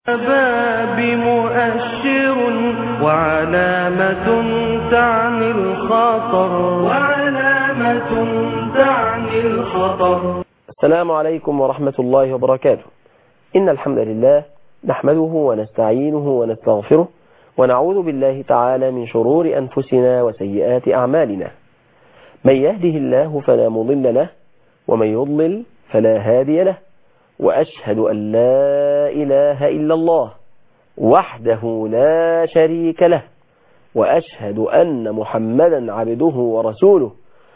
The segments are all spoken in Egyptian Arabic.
باب مؤشر وعلامة تعني الخطر وعلامة تعني الخطر السلام عليكم ورحمة الله وبركاته إن الحمد لله نحمده ونستعينه ونستغفره ونعوذ بالله تعالى من شرور أنفسنا وسيئات أعمالنا من يهده الله فلا مضل له ومن يضلل فلا هادي له وأشهد أن لا إله إلا الله وحده لا شريك له وأشهد أن محمدا عبده ورسوله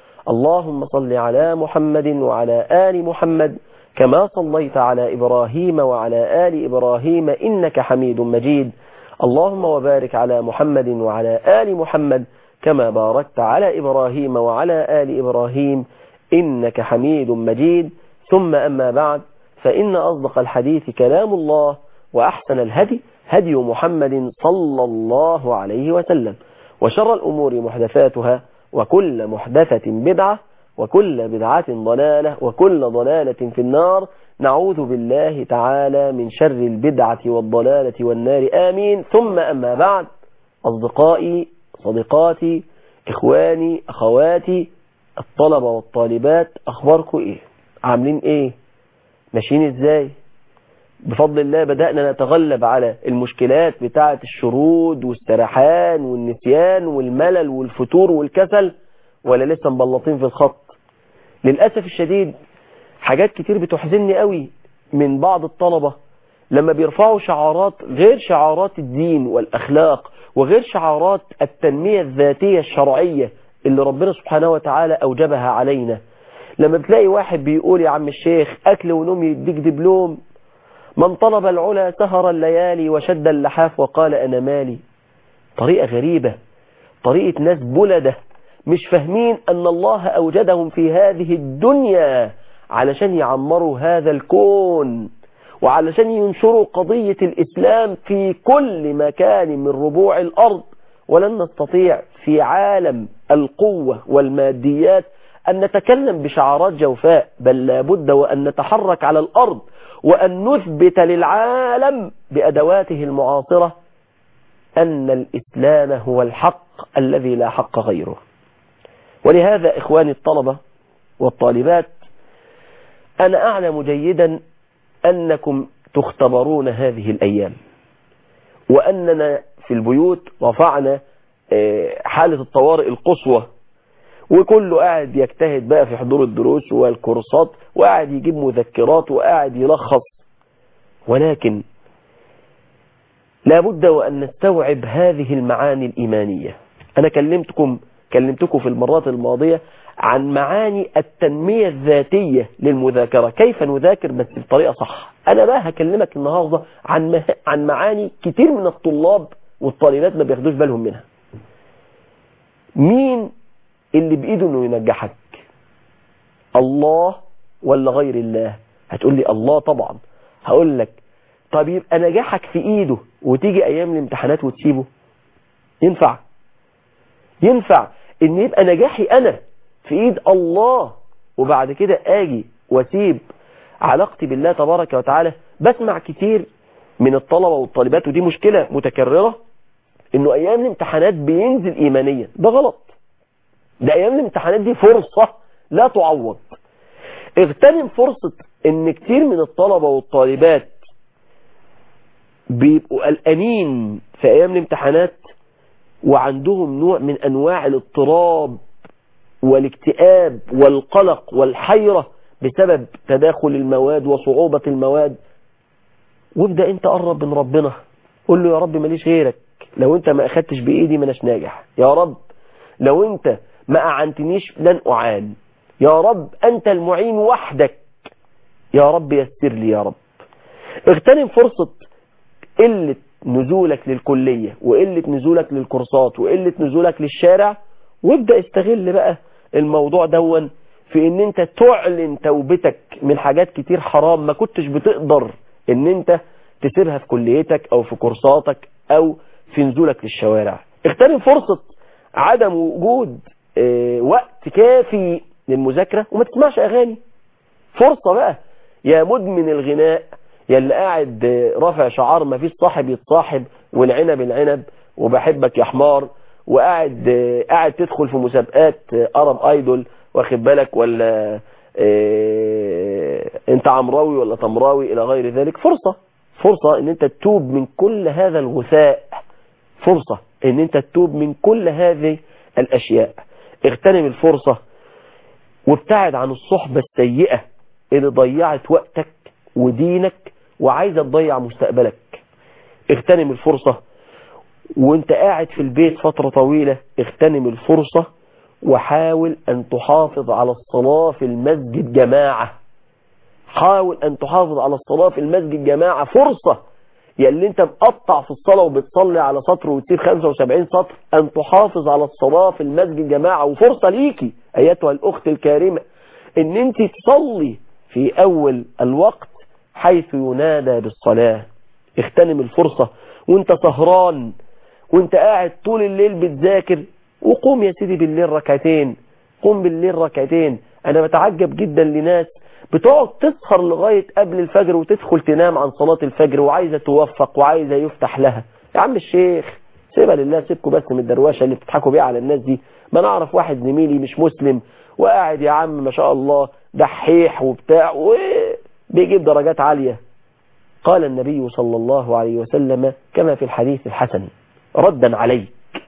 اللهم صل على محمد وعلى آل محمد كما صليت على إبراهيم وعلى آل إبراهيم إنك حميد مجيد اللهم وبارك على محمد وعلى آل محمد كما باركت على إبراهيم وعلى آل إبراهيم إنك حميد مجيد ثم أما بعد فإن أصدق الحديث كلام الله وأحسن الهدي هدي محمد صلى الله عليه وسلم وشر الأمور محدثاتها وكل محدثة بدعة وكل بدعة ضلالة وكل ضلالة في النار نعوذ بالله تعالى من شر البدعة والضلالة والنار آمين ثم أما بعد أصدقائي صديقاتي إخواني أخواتي الطلبة والطالبات أخباركم إيه عاملين إيه ماشيين إزاي بفضل الله بدأنا نتغلب على المشكلات بتاعة الشرود والسرحان والنسيان والملل والفتور والكسل ولا لسه مبلطين في الخط للأسف الشديد حاجات كتير بتحزنني قوي من بعض الطلبة لما بيرفعوا شعارات غير شعارات الدين والأخلاق وغير شعارات التنمية الذاتية الشرعية اللي ربنا سبحانه وتعالى أوجبها علينا لما بتلاقي واحد بيقول يا عم الشيخ أكل ونوم يديك دبلوم من طلب العلا سهر الليالي وشد اللحاف وقال أنا مالي طريقة غريبة طريقة ناس بلدة مش فاهمين أن الله أوجدهم في هذه الدنيا علشان يعمروا هذا الكون وعلشان ينشروا قضية الإسلام في كل مكان من ربوع الأرض ولن نستطيع في عالم القوة والماديات أن نتكلم بشعارات جوفاء بل لابد وأن نتحرك على الأرض وأن نثبت للعالم بأدواته المعاصرة أن الإسلام هو الحق الذي لا حق غيره ولهذا إخواني الطلبة والطالبات أنا أعلم جيدا أنكم تختبرون هذه الأيام وأننا في البيوت رفعنا حالة الطوارئ القصوى وكله قاعد يجتهد بقى في حضور الدروس والكورسات وقاعد يجيب مذكرات وقاعد يلخص ولكن لابد وأن نستوعب هذه المعاني الإيمانية أنا كلمتكم كلمتكم في المرات الماضية عن معاني التنمية الذاتية للمذاكرة كيف نذاكر بس بطريقة صح أنا بقى هكلمك النهاردة عن مه... عن معاني كتير من الطلاب والطالبات ما بياخدوش بالهم منها مين اللي بإيده انه ينجحك الله ولا غير الله هتقول لي الله طبعا هقول لك طب يبقى نجاحك في ايده وتيجي ايام الامتحانات وتسيبه ينفع ينفع ان يبقى نجاحي انا في ايد الله وبعد كده اجي واسيب علاقتي بالله تبارك وتعالى بسمع كتير من الطلبة والطالبات ودي مشكلة متكررة انه ايام الامتحانات بينزل ايمانيا ده غلط ده ايام الامتحانات دي فرصة لا تعوض اغتنم فرصة ان كتير من الطلبة والطالبات بيبقوا قلقانين في ايام الامتحانات وعندهم نوع من انواع الاضطراب والاكتئاب والقلق والحيرة بسبب تداخل المواد وصعوبة المواد وابدأ انت قرب من ربنا قول له يا رب ماليش غيرك لو انت ما اخدتش بايدي ما اناش ناجح يا رب لو انت ما أعنتنيش لن أعان يا رب أنت المعين وحدك يا رب يسر لي يا رب اغتنم فرصة قلة نزولك للكلية وقلة نزولك للكورسات وقلة نزولك للشارع وابدأ استغل بقى الموضوع دون في ان انت تعلن توبتك من حاجات كتير حرام ما كنتش بتقدر ان انت تسيبها في كليتك او في كورساتك او في نزولك للشوارع اغتنم فرصة عدم وجود اه وقت كافي للمذاكرة وما تسمعش اغاني فرصة بقى يا مدمن الغناء يا اللي قاعد رافع شعار ما فيش صاحب يتصاحب والعنب العنب وبحبك يا حمار وقاعد قاعد تدخل في مسابقات ارب ايدول واخد بالك ولا اه انت عمراوي ولا تمراوي الى غير ذلك فرصة فرصة ان انت تتوب من كل هذا الغثاء فرصة ان انت تتوب من كل هذه الاشياء اغتنم الفرصة وابتعد عن الصحبة السيئة اللي ضيعت وقتك ودينك وعايزة تضيع مستقبلك اغتنم الفرصة وانت قاعد في البيت فترة طويلة اغتنم الفرصة وحاول ان تحافظ على الصلاة في المسجد جماعة حاول ان تحافظ على الصلاة في المسجد جماعة فرصة يا اللي انت مقطع في الصلاة وبتصلي على سطر وتسيب 75 سطر ان تحافظ على الصلاة في المسجد جماعة وفرصة ليكي ايتها الاخت الكارمة ان انت تصلي في اول الوقت حيث ينادى بالصلاة اغتنم الفرصة وانت سهران وانت قاعد طول الليل بتذاكر وقوم يا سيدي بالليل ركعتين قوم بالليل ركعتين انا بتعجب جدا لناس بتقعد تسهر لغاية قبل الفجر وتدخل تنام عن صلاة الفجر وعايزة توفق وعايزة يفتح لها يا عم الشيخ سيبها لله سيبكوا بس من الدرواشة اللي بتضحكوا بيها على الناس دي ما نعرف واحد زميلي مش مسلم وقاعد يا عم ما شاء الله دحيح وبتاع وبيجيب درجات عالية قال النبي صلى الله عليه وسلم كما في الحديث الحسن ردا عليك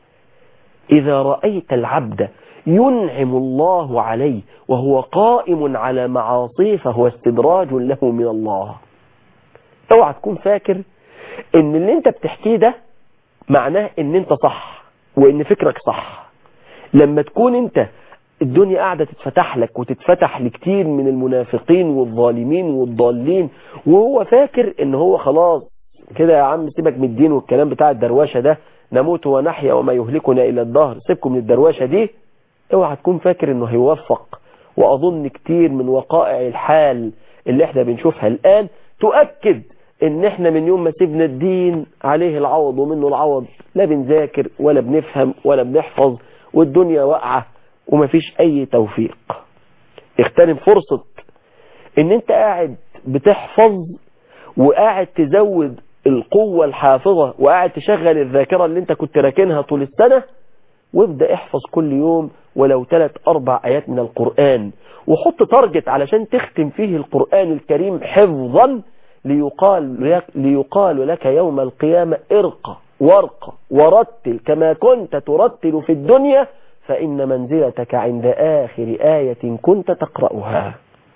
إذا رأيت العبد ينعم الله عليه وهو قائم على معاصيه فهو استدراج له من الله اوعى تكون فاكر ان اللي انت بتحكيه ده معناه ان انت صح وان فكرك صح لما تكون انت الدنيا قاعدة تتفتح لك وتتفتح لكتير من المنافقين والظالمين والضالين وهو فاكر ان هو خلاص كده يا عم سيبك من الدين والكلام بتاع الدرواشة ده نموت ونحيا وما يهلكنا إلى الدهر سيبكم من الدرواشة دي اوعى تكون فاكر انه هيوفق واظن كتير من وقائع الحال اللي احنا بنشوفها الان تؤكد ان احنا من يوم ما سيبنا الدين عليه العوض ومنه العوض لا بنذاكر ولا بنفهم ولا بنحفظ والدنيا واقعة ومفيش اي توفيق اغتنم فرصة ان انت قاعد بتحفظ وقاعد تزود القوة الحافظة وقاعد تشغل الذاكرة اللي انت كنت راكنها طول السنة وابدأ احفظ كل يوم ولو ثلاث اربع ايات من القرآن وحط تارجت علشان تختم فيه القرآن الكريم حفظا ليقال لك, ليقال لك يوم القيامة ارقى وارقى ورتل كما كنت ترتل في الدنيا فإن منزلتك عند آخر آية كنت تقرأها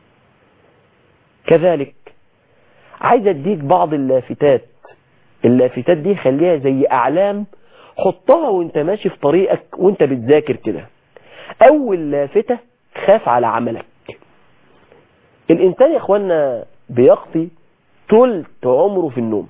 كذلك عايز اديك بعض اللافتات اللافتات دي خليها زي اعلام حطها وانت ماشي في طريقك وانت بتذاكر كده اول لافتة خاف على عملك الانسان يا اخوانا بيقضي تلت عمره في النوم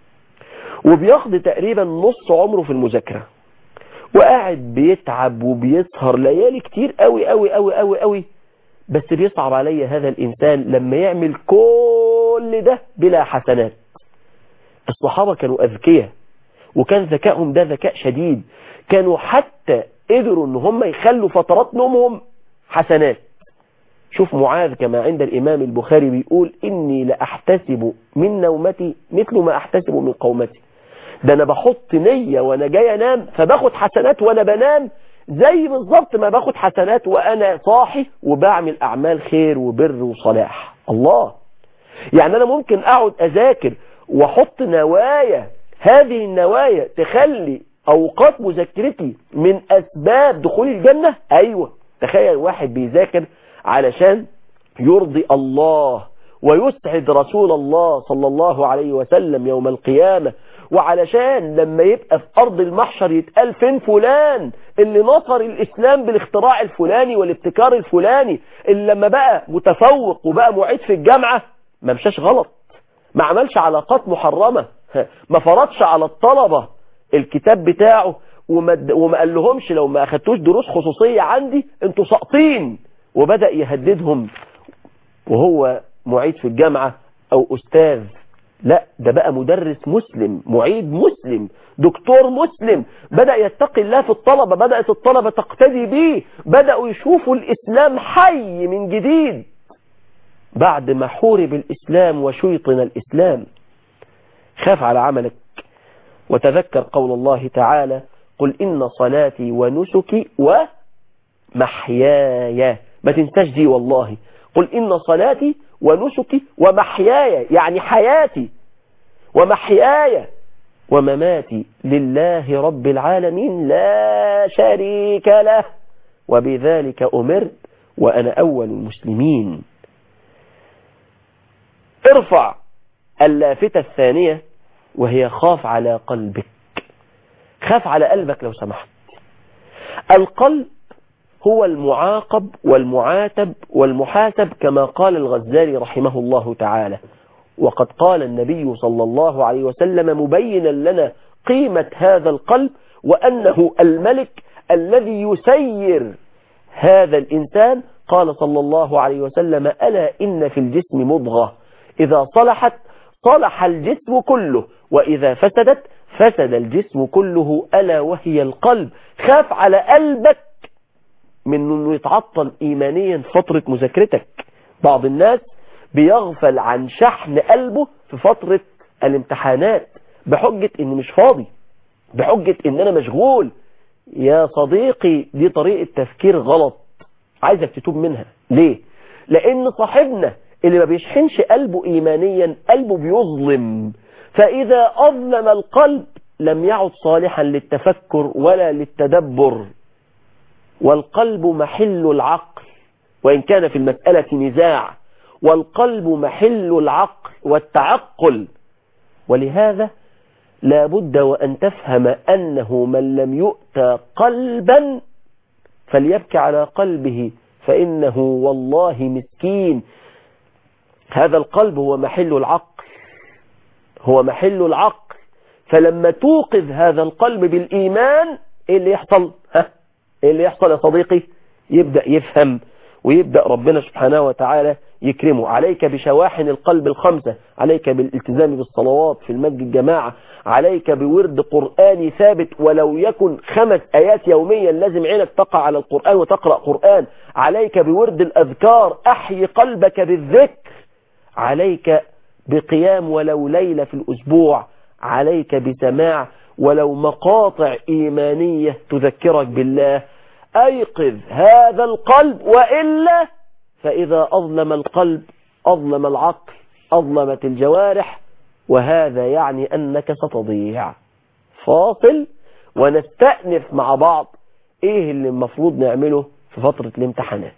وبيقضي تقريبا نص عمره في المذاكرة وقاعد بيتعب وبيسهر ليالي كتير قوي قوي قوي قوي قوي بس بيصعب علي هذا الانسان لما يعمل كل ده بلا حسنات الصحابة كانوا اذكياء وكان ذكائهم ده ذكاء شديد كانوا حتى قدروا ان هم يخلوا فترات نومهم حسنات شوف معاذ كما عند الامام البخاري بيقول اني لاحتسب من نومتي مثل ما احتسب من قومتي ده انا بحط نية وانا جاي انام فباخد حسنات وانا بنام زي بالظبط ما باخد حسنات وانا صاحي وبعمل اعمال خير وبر وصلاح الله يعني انا ممكن اقعد اذاكر واحط نوايا هذه النوايا تخلي اوقات مذاكرتي من اسباب دخول الجنة ايوه تخيل واحد بيذاكر علشان يرضي الله ويسعد رسول الله صلى الله عليه وسلم يوم القيامة وعلشان لما يبقى في أرض المحشر يتقال فين فلان اللي نصر الإسلام بالاختراع الفلاني والابتكار الفلاني اللي لما بقى متفوق وبقى معيد في الجامعة ما مشاش غلط ما عملش علاقات محرمة ما فرضش على الطلبة الكتاب بتاعه وما, وما قال لهمش لو ما أخدتوش دروس خصوصية عندي انتوا ساقطين وبدأ يهددهم وهو معيد في الجامعة أو أستاذ لا ده بقى مدرس مسلم معيد مسلم دكتور مسلم بدأ يتقي الله في الطلبة بدأت الطلبة تقتدي به بدأوا يشوفوا الإسلام حي من جديد بعد ما حورب الإسلام وشيطن الإسلام خاف على عملك وتذكر قول الله تعالى قل إن صلاتي ونسكي ومحياي ما تنساش دي والله قل إن صلاتي ونسكي ومحياي يعني حياتي ومحياي ومماتي لله رب العالمين لا شريك له وبذلك أمرت وأنا أول المسلمين ارفع اللافتة الثانية وهي خاف على قلبك خاف على قلبك لو سمحت القلب هو المعاقب والمعاتب والمحاسب كما قال الغزالي رحمه الله تعالى وقد قال النبي صلى الله عليه وسلم مبينا لنا قيمة هذا القلب وأنه الملك الذي يسير هذا الإنسان قال صلى الله عليه وسلم ألا إن في الجسم مضغة إذا صلحت صلح الجسم كله وإذا فسدت فسد الجسم كله ألا وهي القلب خاف على قلبك من أنه يتعطل إيمانيا فترة مذاكرتك بعض الناس بيغفل عن شحن قلبه في فترة الامتحانات بحجة ان مش فاضي بحجة ان انا مشغول يا صديقي دي طريقة تفكير غلط عايزك تتوب منها ليه لان صاحبنا اللي ما بيشحنش قلبه ايمانيا قلبه بيظلم فاذا اظلم القلب لم يعد صالحا للتفكر ولا للتدبر والقلب محل العقل وإن كان في المسألة نزاع والقلب محل العقل والتعقل ولهذا لا بد وأن تفهم أنه من لم يؤتى قلبا فليبكي على قلبه فإنه والله مسكين هذا القلب هو محل العقل هو محل العقل فلما توقظ هذا القلب بالإيمان إيه اللي يحصل ها إيه اللي يحصل يا صديقي يبدأ يفهم ويبدأ ربنا سبحانه وتعالى يكرمه عليك بشواحن القلب الخمسة عليك بالالتزام بالصلوات في المسجد الجماعة عليك بورد قرآني ثابت ولو يكن خمس آيات يوميا لازم عينك تقع على القرآن وتقرأ قرآن عليك بورد الأذكار أحيي قلبك بالذكر عليك بقيام ولو ليلة في الأسبوع عليك بسماع ولو مقاطع إيمانية تذكرك بالله أيقظ هذا القلب وإلا فإذا أظلم القلب أظلم العقل أظلمت الجوارح وهذا يعني أنك ستضيع فاصل ونستأنف مع بعض إيه اللي المفروض نعمله في فترة الامتحانات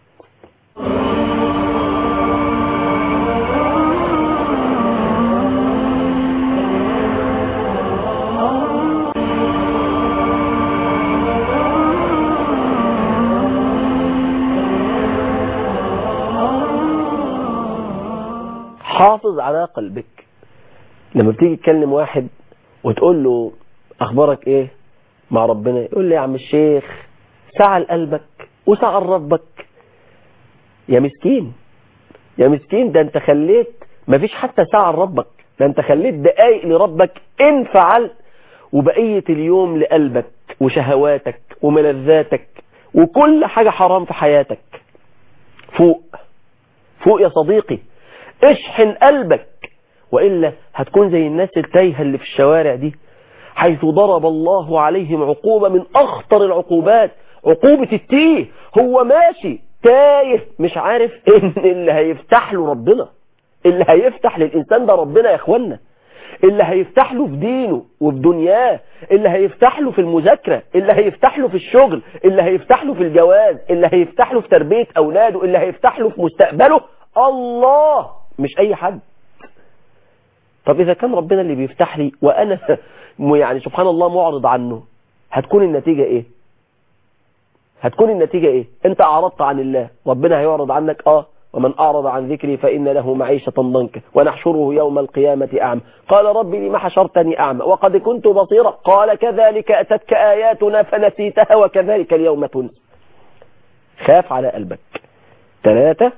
حافظ على قلبك لما بتيجي تكلم واحد وتقول له اخبارك ايه مع ربنا يقول لي يا عم الشيخ سعى لقلبك وسعى لربك يا مسكين يا مسكين ده انت خليت مفيش حتى ساعة لربك ده انت خليت دقايق لربك ان فعلت وبقية اليوم لقلبك وشهواتك وملذاتك وكل حاجة حرام في حياتك فوق فوق يا صديقي اشحن قلبك وإلا هتكون زي الناس التايهة اللي في الشوارع دي حيث ضرب الله عليهم عقوبة من أخطر العقوبات عقوبة التيه هو ماشي تايه مش عارف ان اللي هيفتح له ربنا اللي هيفتح للإنسان ده ربنا يا اخوانا اللي هيفتح له في دينه وفي دنياه اللي هيفتح له في المذاكرة اللي هيفتح له في الشغل اللي هيفتح له في الجواز اللي هيفتح له في تربية أولاده اللي هيفتح له في مستقبله الله مش أي حد طب إذا كان ربنا اللي بيفتح لي وأنا يعني سبحان الله معرض عنه هتكون النتيجة إيه هتكون النتيجة إيه أنت أعرضت عن الله ربنا هيعرض عنك آه ومن أعرض عن ذكري فإن له معيشة ضنكا ونحشره يوم القيامة أعمى قال ربي لما حشرتني أعمى وقد كنت بصيرا قال كذلك أتتك آياتنا فنسيتها وكذلك اليوم تنسى خاف على قلبك ثلاثة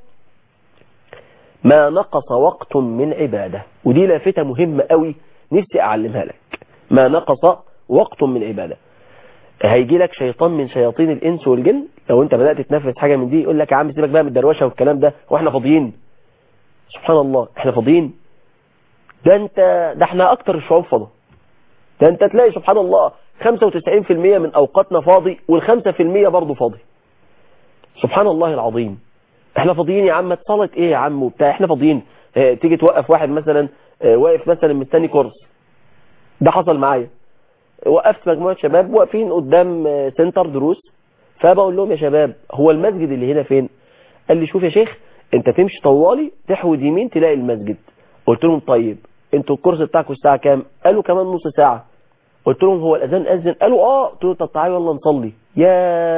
ما نقص وقت من عبادة ودي لافتة مهمة قوي نفسي أعلمها لك ما نقص وقت من عبادة هيجي لك شيطان من شياطين الإنس والجن لو أنت بدأت تنفذ حاجة من دي يقول لك يا عم سيبك بقى من الدروشة والكلام ده وإحنا فاضيين سبحان الله احنا فاضيين ده انت ده احنا اكتر الشعوب فضا ده انت تلاقي سبحان الله 95% من اوقاتنا فاضي وال5% برضه فاضي سبحان الله العظيم احنا فاضيين يا عم صلاة ايه يا عم وبتاع احنا فاضيين اه تيجي توقف واحد مثلا اه واقف مثلا مستني كورس ده حصل معايا وقفت مجموعة شباب واقفين قدام اه سنتر دروس فبقول لهم يا شباب هو المسجد اللي هنا فين قال لي شوف يا شيخ انت تمشي طوالي تحود يمين تلاقي المسجد قلت لهم طيب انتوا الكورس بتاعكم الساعة كام قالوا كمان نص ساعة قلت لهم هو الاذان اذن قالوا اه قلت لهم طب تعالوا يلا نصلي يا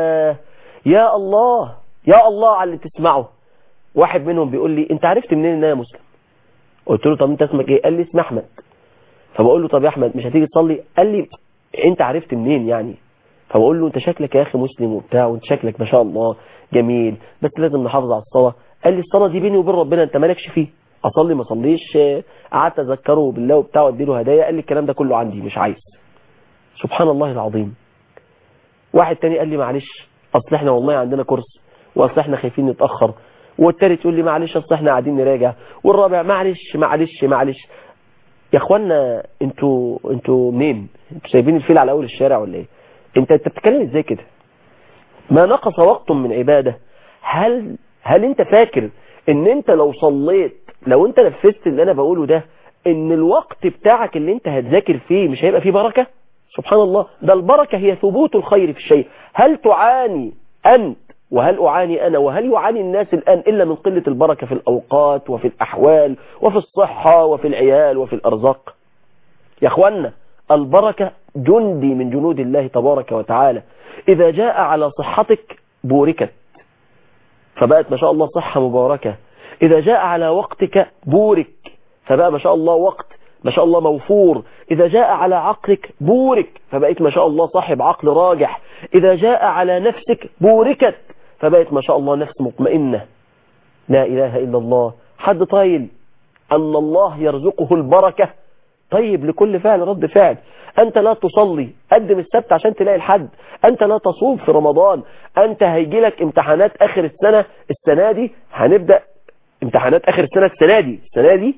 يا الله يا الله على اللي تسمعه واحد منهم بيقول لي انت عرفت منين ان انا مسلم قلت له طب انت اسمك ايه قال لي اسمي احمد فبقول له طب يا احمد مش هتيجي تصلي قال لي انت عرفت منين يعني فبقول له انت شكلك يا اخي مسلم وبتاع وانت شكلك ما شاء الله جميل بس لازم نحافظ على الصلاه قال لي الصلاه دي بيني وبين ربنا انت مالكش فيه اصلي ما اصليش قعدت اذكره بالله وبتاع وادي له هدايا قال لي الكلام ده كله عندي مش عايز سبحان الله العظيم واحد تاني قال لي معلش اصل احنا والله عندنا كورس واصل احنا خايفين نتاخر والتالت يقول لي معلش اصل احنا قاعدين نراجع والرابع معلش معلش معلش يا اخوانا انتوا انتوا منين انتوا سايبين الفيل على اول الشارع ولا ايه انت انت بتتكلم ازاي كده ما نقص وقت من عباده هل هل انت فاكر ان انت لو صليت لو انت نفذت اللي انا بقوله ده ان الوقت بتاعك اللي انت هتذاكر فيه مش هيبقى فيه بركة سبحان الله ده البركة هي ثبوت الخير في الشيء هل تعاني أنت وهل أعاني أنا وهل يعاني الناس الآن إلا من قلة البركة في الأوقات وفي الأحوال وفي الصحة وفي العيال وفي الأرزاق يا أخوانا البركة جندي من جنود الله تبارك وتعالى إذا جاء على صحتك بوركت فبقت ما شاء الله صحة مباركة إذا جاء على وقتك بورك فبقى ما شاء الله وقت ما شاء الله موفور إذا جاء على عقلك بورك فبقيت ما شاء الله صاحب عقل راجح إذا جاء على نفسك بوركت فبقيت ما شاء الله نفس مطمئنة لا إله إلا الله حد طايل أن الله يرزقه البركة طيب لكل فعل رد فعل أنت لا تصلي قدم السبت عشان تلاقي الحد أنت لا تصوم في رمضان أنت هيجي لك امتحانات آخر السنة السنة دي هنبدأ امتحانات آخر السنة السنة دي السنة دي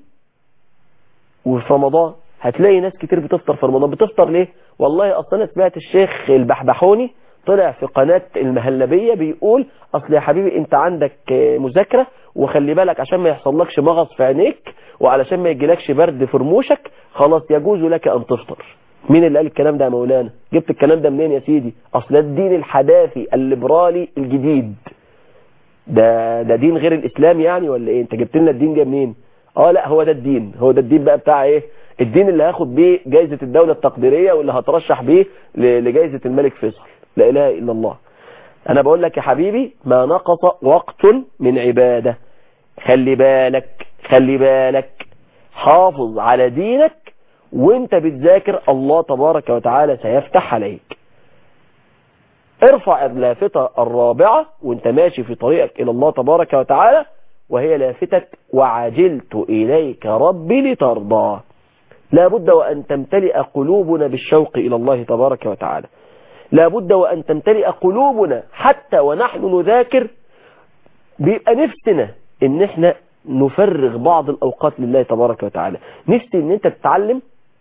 وفي رمضان هتلاقي ناس كتير بتفطر في رمضان بتفطر ليه والله أصلا أنا سمعت الشيخ البحبحوني طلع في قناة المهلبية بيقول أصل يا حبيبي أنت عندك مذاكرة وخلي بالك عشان ما يحصلكش مغص في عينيك وعلشان ما يجيلكش برد في رموشك خلاص يجوز لك أن تفطر مين اللي قال الكلام ده يا مولانا جبت الكلام ده منين يا سيدي أصل الدين الحداثي الليبرالي الجديد ده ده دين غير الإسلام يعني ولا إيه أنت جبت لنا الدين ده منين اه لا هو ده الدين هو ده الدين بقى بتاع ايه الدين اللي هاخد بيه جايزة الدولة التقديرية واللي هترشح بيه لجايزة الملك فيصل لا اله الا الله انا بقول لك يا حبيبي ما نقص وقت من عبادة خلي بالك خلي بالك حافظ على دينك وانت بتذاكر الله تبارك وتعالى سيفتح عليك ارفع اللافتة الرابعة وانت ماشي في طريقك الى الله تبارك وتعالى وهي لافتة وعجلت إليك ربي لترضى لا بد وأن تمتلئ قلوبنا بالشوق إلى الله تبارك وتعالى لا بد وأن تمتلئ قلوبنا حتى ونحن نذاكر بيبقى نفسنا ان احنا نفرغ بعض الأوقات لله تبارك وتعالى نفسي ان انت تتعلم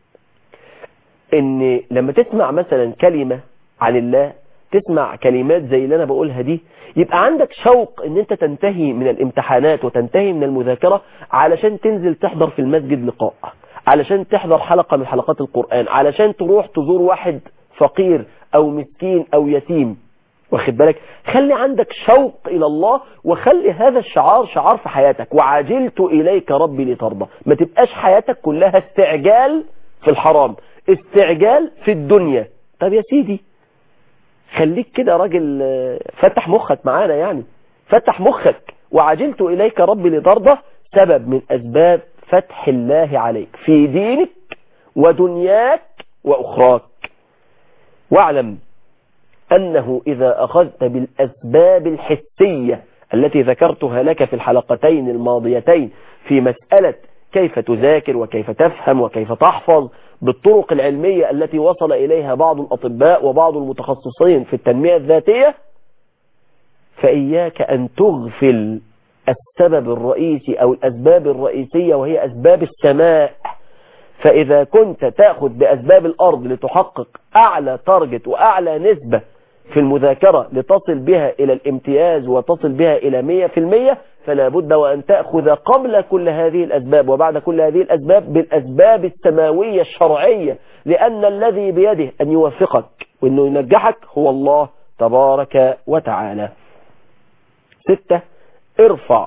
ان لما تسمع مثلا كلمة عن الله تسمع كلمات زي اللي انا بقولها دي يبقى عندك شوق ان انت تنتهي من الامتحانات وتنتهي من المذاكرة علشان تنزل تحضر في المسجد لقاء علشان تحضر حلقة من حلقات القرآن علشان تروح تزور واحد فقير او مسكين او يتيم واخد بالك خلي عندك شوق الى الله وخلي هذا الشعار شعار في حياتك وعجلت اليك ربي لترضى ما تبقاش حياتك كلها استعجال في الحرام استعجال في الدنيا طب يا سيدي خليك كده راجل فتح مخك معانا يعني فتح مخك وعجلت إليك ربي لترضى سبب من أسباب فتح الله عليك في دينك ودنياك وأخراك واعلم أنه إذا أخذت بالأسباب الحسية التي ذكرتها لك في الحلقتين الماضيتين في مسألة كيف تذاكر وكيف تفهم وكيف تحفظ بالطرق العلمية التي وصل إليها بعض الأطباء وبعض المتخصصين في التنمية الذاتية فإياك أن تغفل السبب الرئيسي أو الأسباب الرئيسية وهي أسباب السماء فإذا كنت تأخذ بأسباب الأرض لتحقق أعلى تارجت وأعلى نسبة في المذاكرة لتصل بها إلى الامتياز وتصل بها إلى مية في المية فلا بد وأن تأخذ قبل كل هذه الأسباب وبعد كل هذه الأسباب بالأسباب السماوية الشرعية لأن الذي بيده أن يوفقك وأنه ينجحك هو الله تبارك وتعالى ستة ارفع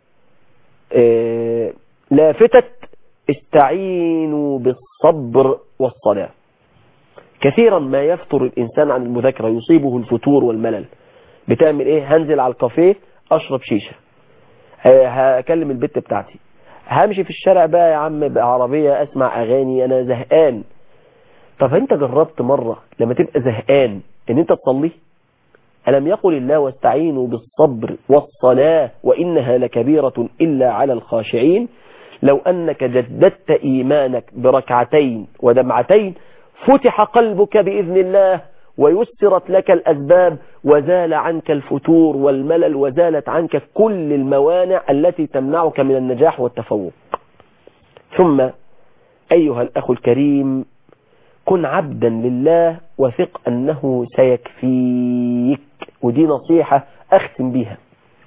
اه لافتة استعينوا بالصبر والصلاة كثيرا ما يفتر الإنسان عن المذاكرة يصيبه الفتور والملل بتعمل ايه هنزل على الكافيه اشرب شيشة هكلم البت بتاعتي همشي في الشارع بقى يا عم بعربية اسمع اغاني انا زهقان طب انت جربت مرة لما تبقى زهقان ان انت تصلي ألم يقل الله واستعينوا بالصبر والصلاة وإنها لكبيرة إلا على الخاشعين لو أنك جددت إيمانك بركعتين ودمعتين فتح قلبك بإذن الله ويسرت لك الأسباب وزال عنك الفتور والملل وزالت عنك كل الموانع التي تمنعك من النجاح والتفوق ثم أيها الأخ الكريم كن عبدا لله وثق أنه سيكفيك ودي نصيحة أختم بها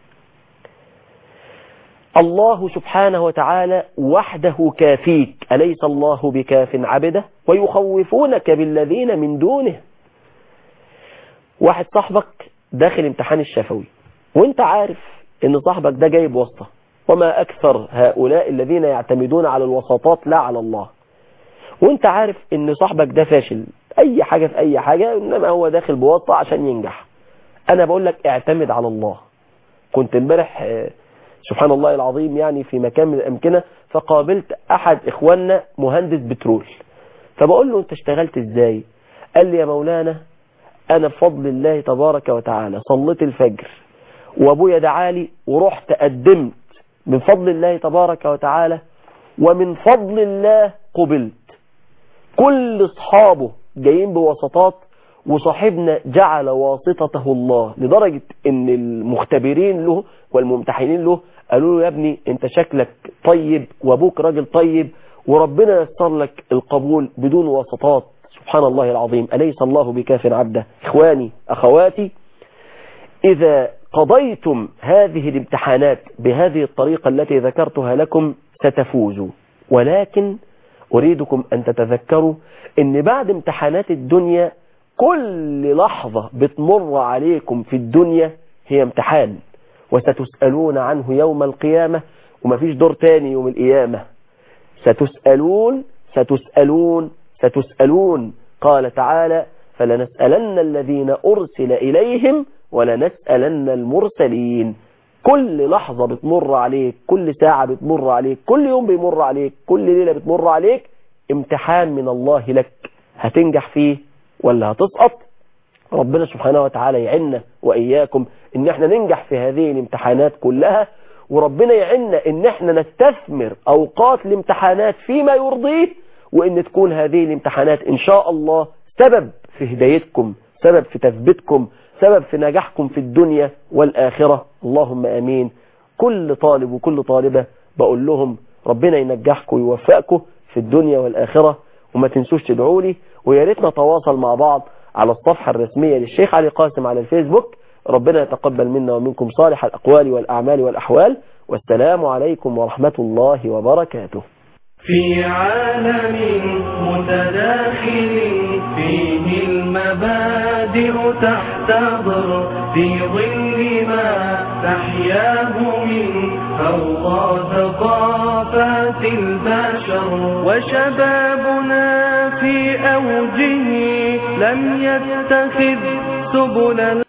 الله سبحانه وتعالى وحده كافيك أليس الله بكاف عبده ويخوفونك بالذين من دونه واحد صاحبك داخل امتحان الشفوي وانت عارف ان صاحبك ده جايب واسطة وما أكثر هؤلاء الذين يعتمدون على الوساطات لا على الله وانت عارف ان صاحبك ده فاشل اي حاجة في اي حاجة انما هو داخل بواسطة عشان ينجح انا بقول لك اعتمد على الله كنت امبارح سبحان الله العظيم يعني في مكان من الامكنة فقابلت احد اخواننا مهندس بترول فبقول له انت اشتغلت ازاي قال لي يا مولانا انا بفضل الله تبارك وتعالى صليت الفجر وابويا دعالي ورحت قدمت من فضل الله تبارك وتعالى ومن فضل الله قبلت كل اصحابه جايين بواسطات وصاحبنا جعل واسطته الله لدرجة ان المختبرين له والممتحنين له قالوا له يا ابني انت شكلك طيب وابوك راجل طيب وربنا يسر لك القبول بدون واسطات سبحان الله العظيم أليس الله بكاف عبده إخواني أخواتي إذا قضيتم هذه الامتحانات بهذه الطريقة التي ذكرتها لكم ستفوزوا ولكن أريدكم أن تتذكروا أن بعد امتحانات الدنيا كل لحظة بتمر عليكم في الدنيا هي امتحان وستسألون عنه يوم القيامة ومفيش دور تاني يوم القيامة ستسألون ستسألون ستسألون قال تعالى فلنسألن الذين أرسل إليهم ولنسألن المرسلين كل لحظة بتمر عليك كل ساعة بتمر عليك كل يوم بيمر عليك كل ليلة بتمر عليك امتحان من الله لك هتنجح فيه ولا هتسقط ربنا سبحانه وتعالى يعنا وإياكم ان احنا ننجح في هذه الامتحانات كلها وربنا يعنا ان احنا نستثمر اوقات الامتحانات فيما يرضيه وان تكون هذه الامتحانات ان شاء الله سبب في هدايتكم سبب في تثبيتكم سبب في نجاحكم في الدنيا والآخرة اللهم أمين كل طالب وكل طالبة بقول لهم ربنا ينجحكم ويوفقكم في الدنيا والآخرة وما تنسوش تدعوا لي ويا ريت نتواصل مع بعض على الصفحة الرسمية للشيخ علي قاسم على الفيسبوك ربنا يتقبل منا ومنكم صالح الأقوال والأعمال والأحوال والسلام عليكم ورحمة الله وبركاته في عالم متداخل فيه المبادئ تحتضر في ظل ما تحياه من فوضى ثقافات البشر وشبابنا في أوجه لم يتخذ سبلا